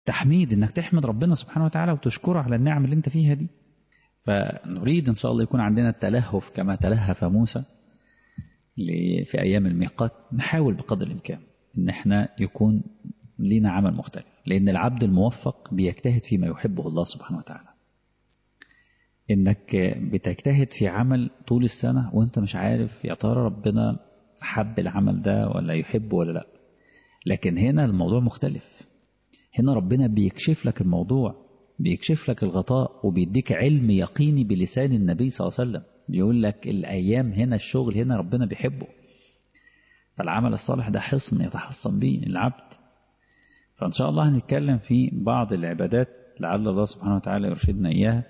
تحميد انك تحمد ربنا سبحانه وتعالى وتشكره على النعم اللي انت فيها دي فنريد ان شاء الله يكون عندنا التلهف كما تلهف موسى في ايام الميقات نحاول بقدر الامكان ان احنا يكون لينا عمل مختلف لان العبد الموفق بيجتهد فيما يحبه الله سبحانه وتعالى انك بتجتهد في عمل طول السنة وانت مش عارف يا ترى ربنا حب العمل ده ولا يحبه ولا لا لكن هنا الموضوع مختلف هنا ربنا بيكشف لك الموضوع بيكشف لك الغطاء وبيديك علم يقيني بلسان النبي صلى الله عليه وسلم بيقول لك الأيام هنا الشغل هنا ربنا بيحبه فالعمل الصالح ده حصن يتحصن به العبد فإن شاء الله هنتكلم في بعض العبادات لعل الله سبحانه وتعالى يرشدنا إياها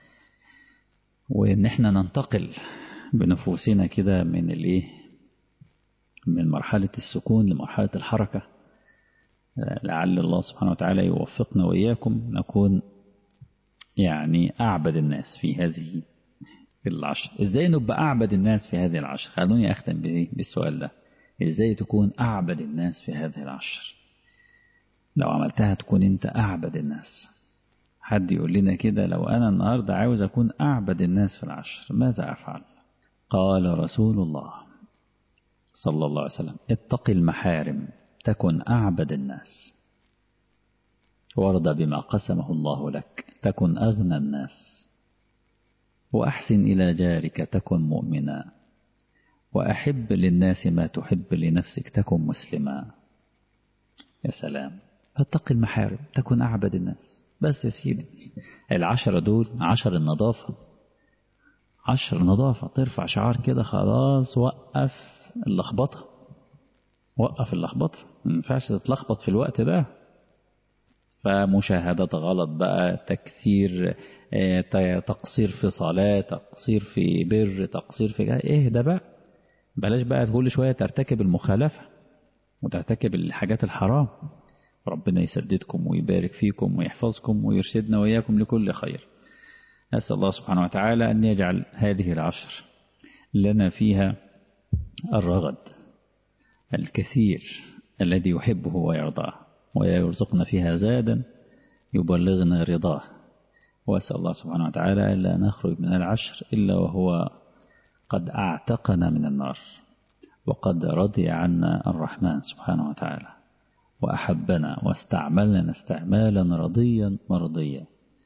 وإن احنا ننتقل بنفوسنا كده من الإيه من مرحلة السكون لمرحلة الحركة لعل الله سبحانه وتعالى يوفقنا وإياكم نكون يعني أعبد الناس في هذه العشر إزاي نبقى أعبد الناس في هذه العشر خلوني أختم بالسؤال ده إزاي تكون أعبد الناس في هذه العشر لو عملتها تكون أنت أعبد الناس حد يقول لنا كده لو أنا النهاردة عاوز أكون أعبد الناس في العشر ماذا أفعل قال رسول الله صلى الله عليه وسلم اتق المحارم تكن أعبد الناس وارضى بما قسمه الله لك تكن أغنى الناس وأحسن إلى جارك تكن مؤمنا وأحب للناس ما تحب لنفسك تكن مسلما يا سلام فاتق المحارم تكن أعبد الناس بس يا سيدي العشرة دول عشر النظافة عشر نظافة ترفع شعار كده خلاص وقف اللخبطة وقف اللخبطة ما ينفعش تتلخبط في الوقت ده فمشاهدة غلط بقى تكثير تقصير في صلاة تقصير في بر تقصير في ايه ده بقى بلاش بقى كل شوية ترتكب المخالفة وترتكب الحاجات الحرام ربنا يسددكم ويبارك فيكم ويحفظكم ويرشدنا وإياكم لكل خير أسأل الله سبحانه وتعالى أن يجعل هذه العشر لنا فيها الرغد الكثير الذي يحبه ويرضاه ويرزقنا فيها زادا يبلغنا رضاه وأسأل الله سبحانه وتعالى ألا نخرج من العشر إلا وهو قد أعتقنا من النار وقد رضي عنا الرحمن سبحانه وتعالى وأحبنا واستعملنا استعمالا رضيا مرضيا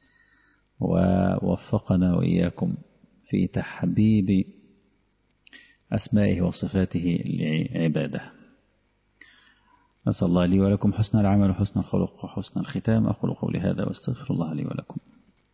ووفقنا وإياكم في تحبيب أسمائه وصفاته لعباده نسأل الله لي ولكم حسن العمل وحسن الخلق وحسن الختام أقول قولي هذا واستغفر الله لي ولكم